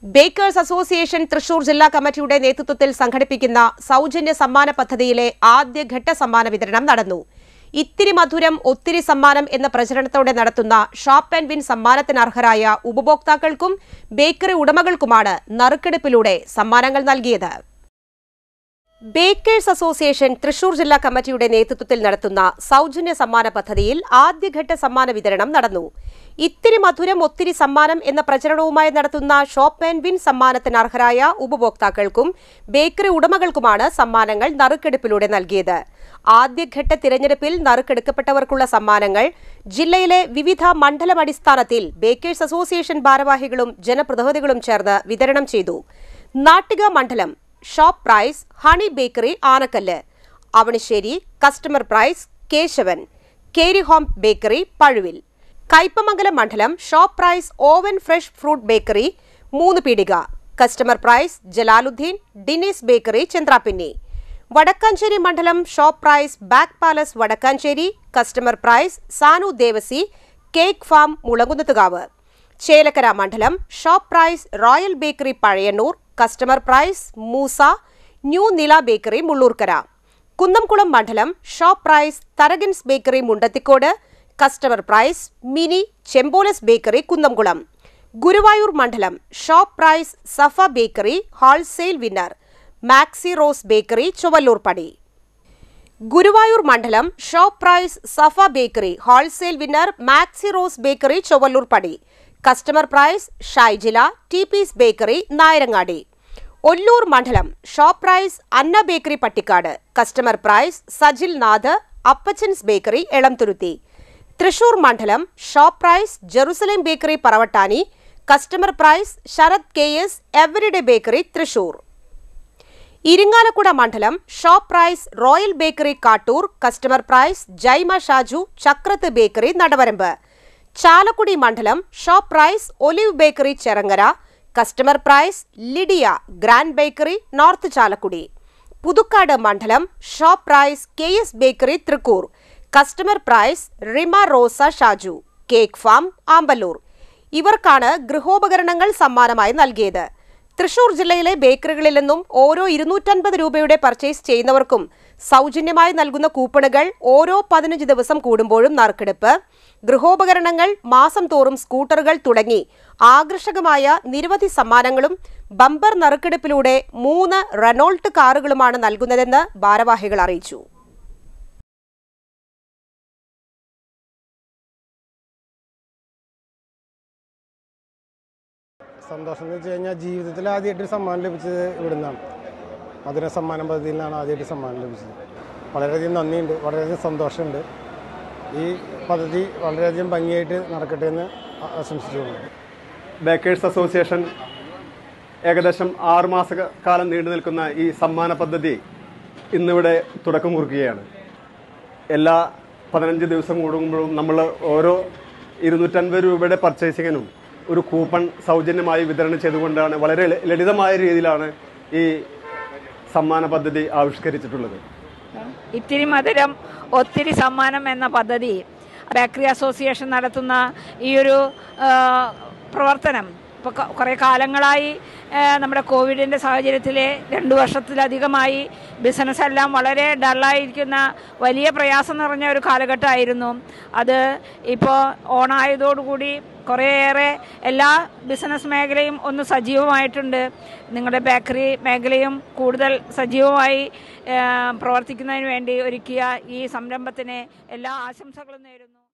baker's association Thrissur ജില്ലാ കമ്മിറ്റിയുടെ നേതൃത്വത്തിൽ സംഘടിപ്പിക്കുന്ന സൗജന്യ സമ്മാന പദ്ധതിയിലെ ആദ്യഘട്ട സമ്മാന വിതരണം നടന്നു ഇത്തിരി മധുരം ഒത്തിരി സമ്മാനം എന്ന പ്രചരണത്തോടെ നടത്തുന്ന ഷോപ്പ് ആൻഡ് വിൻ സമ്മാനത്തിന് അർഹരായ ഉപഭോക്താക്കൾക്കും ബേക്കറി ഉടമകൾക്കുമാണ് നറുക്കെടുപ്പിലൂടെ സമ്മാനങ്ങൾ നൽകിയത് ബേക്കേഴ്സ് അസോസിയേഷൻ തൃശൂർ ജില്ലാ കമ്മിറ്റിയുടെ നേതൃത്വത്തിൽ നടത്തുന്ന സൗജന്യ സമ്മാന പദ്ധതിയിൽ ആദ്യഘട്ട സമ്മാന വിതരണം നടന്നു ഇത്തിരി മധുരം ഒത്തിരി സമ്മാനം എന്ന പ്രചരണവുമായി നടത്തുന്ന ഷോപ്പ് ആൻഡ് വിൻ സമ്മാനത്തിന് അർഹരായ ഉപഭോക്താക്കൾക്കും ബേക്കറി ഉടമകൾക്കുമാണ് സമ്മാനങ്ങൾ നറുക്കെടുപ്പിലൂടെ നൽകിയത് ആദ്യഘട്ട തിരഞ്ഞെടുപ്പിൽ നറുക്കെടുക്കപ്പെട്ടവർക്കുള്ള സമ്മാനങ്ങൾ ജില്ലയിലെ വിവിധ മണ്ഡലം അടിസ്ഥാനത്തിൽ ബേക്കേഴ്സ് അസോസിയേഷൻ ഭാരവാഹികളും ജനപ്രതിനിധികളും ചേർന്ന് വിതരണം ചെയ്തു നാട്ടിക മണ്ഡലം shop prize honey bakery Anakkallu Avanissery customer prize Keshavan കേരി ഹോം ബേക്കറി പഴുവിൽ കയ്പമംഗലം മണ്ഡലം shop prize oven fresh fruit bakery Moonnupeedika customer prize Jalaluddin ഡിനീസ് ബേക്കറി ചന്ദ്രാപിന്നി വടക്കാഞ്ചേരി മണ്ഡലം shop prize back palace Vadakkanchery customer prize Sanu Devasi cake farm Mulankunnathukavu Chelakkara മണ്ഡലം shop prize royal bakery Pazhayannur customer prize Moosa new Nila bakery Mullurkara Kunnamkulam മണ്ഡലം shop prize Tharakans bakery Mundathikode customer price mini Chembolas bakery Kunnamkulam Guruvayur മണ്ഡലം shop prize Safa bakery wholesale winner maxi rose bakery Chuvalloor Padi Guruvayur മണ്ഡലം shop prize Safa bakery wholesale winner maxi rose bakery Chowalloor Padi customer prize Shaijila T peace bakery Nayarangadi Ollur മണ്ഡലം shop prize Anna bakery Pattikkad customer prize Sajil Nath Appachans bakery Elamthuruthy Thrissur മണ്ഡലം shop prize Jerusalem bakery Paravattani customer prize Sarath K S everyday bakery Thrissur Irinjalakuda മണ്ഡലം shop prize royal bakery Kattoor customer prize Jaima Shaju Chakrath bakery Nadavaramba Chalakudy മണ്ഡലം shop prize olive bakery Cherangara customer prize Lydia grand bakery north Chalakudy Puthukkad മണ്ഡലം shop prize K S bakery Thrikkur customer prize Rima Rosa Shaju cake farm Amballur ഇവർക്കാണ് ഗൃഹോപകരണങ്ങൾ സമ്മാനമായി നൽകിയത് തൃശൂർ ജില്ലയിലെ ബേക്കറികളിൽ നിന്നും ഓരോ ഇരുന്നൂറ്റൻപത് രൂപയുടെ പർച്ചേസ് ചെയ്യുന്നവർക്കും സൗജന്യമായി നൽകുന്ന കൂപ്പണുകൾ ഓരോ പതിനഞ്ച് ദിവസം കൂടുമ്പോഴും നറുക്കെടുപ്പ് ഗൃഹോപകരണങ്ങൾ മാസം തോറും സ്കൂട്ടറുകൾ തുടങ്ങി ആകർഷകമായ നിരവധി സമ്മാനങ്ങളും ബമ്പർ നറുക്കെടുപ്പിലൂടെ മൂന്ന് റെനോൾട്ട് കാറുകളുമാണ് നൽകുന്നതെന്ന് ഭാരവാഹികൾ അറിയിച്ചു സന്തോഷം എന്ന് വെച്ച് കഴിഞ്ഞാൽ ജീവിതത്തിൽ ആദ്യമായിട്ട് സമ്മാനം ലഭിച്ചത് ഇവിടുന്നാണ് മധുര സമ്മാനം പദ്ധതിയിൽ നിന്നാണ് ആദ്യമായിട്ട് സമ്മാനം ലഭിച്ചത് വളരെയധികം നന്ദിയുണ്ട് വളരെയധികം സന്തോഷമുണ്ട് ഈ പദ്ധതി വളരെയധികം ഭംഗിയായിട്ട് നടക്കട്ടെ എന്ന് ആ- ആശംസിച്ചുകൊള്ളുന്നു ബേക്കേഴ്സ് അസോസിയേഷൻ ഏകദേശം ആറ് മാസ കാലം നീണ്ടു നിൽക്കുന്ന ഈ സമ്മാന പദ്ധതി ഇന്നിവിടെ തുടക്കം കുറിക്കുകയാണ് എല്ലാ പതിനഞ്ച് ദിവസം കൂടുമ്പോഴും നമ്മൾ ഓരോ ഇരുന്നൂറ്റൻപത് രൂപയുടെ പർച്ചേസിങ്ങിനും ഒരു കൂപ്പൺ സൗജന്യമായി വിതരണം ചെയ്തുകൊണ്ടാണ് വളരെ ലളിത- ലളിതമായ രീതിയിലാണ് ഈ സമ്മാന പദ്ധതി ആവിഷ്കരിച്ചിട്ടുള്ളത് ഇത്തിരി മധുരം ഒത്തിരി സമ്മാനം എന്ന പദ്ധതി ബേക്കറി അസോസിയേഷൻ നടത്തുന്ന ഈ ഒരു ആ, പ്രവർത്തനം ഇപ്പോൾ കുറേ കാലങ്ങളായി ആ, നമ്മുടെ കോവിഡിൻ്റെ സാഹചര്യത്തിൽ രണ്ട് വർഷത്തിലധികമായി ബിസിനസ് എല്ലാം വളരെ ഡള്ളായിരിക്കുന്ന വലിയ പ്രയാസം നിറഞ്ഞ ഒരു കാലഘട്ടമായിരുന്നു അത് ഇപ്പോൾ ഓണായതോടുകൂടി കുറേയേറെ എല്ലാ ബിസിനസ് മേഖലയും ഒന്ന് സജീവമായിട്ടുണ്ട് നിങ്ങളുടെ ബേക്കറി മേഖലയും കൂടുതൽ സജീവമായി ആ, പ്രവർത്തിക്കുന്നതിന് വേണ്ടി ഒരുക്കിയ ഈ സംരംഭത്തിന് എല്ലാ ആശംസകളും നേരുന്നു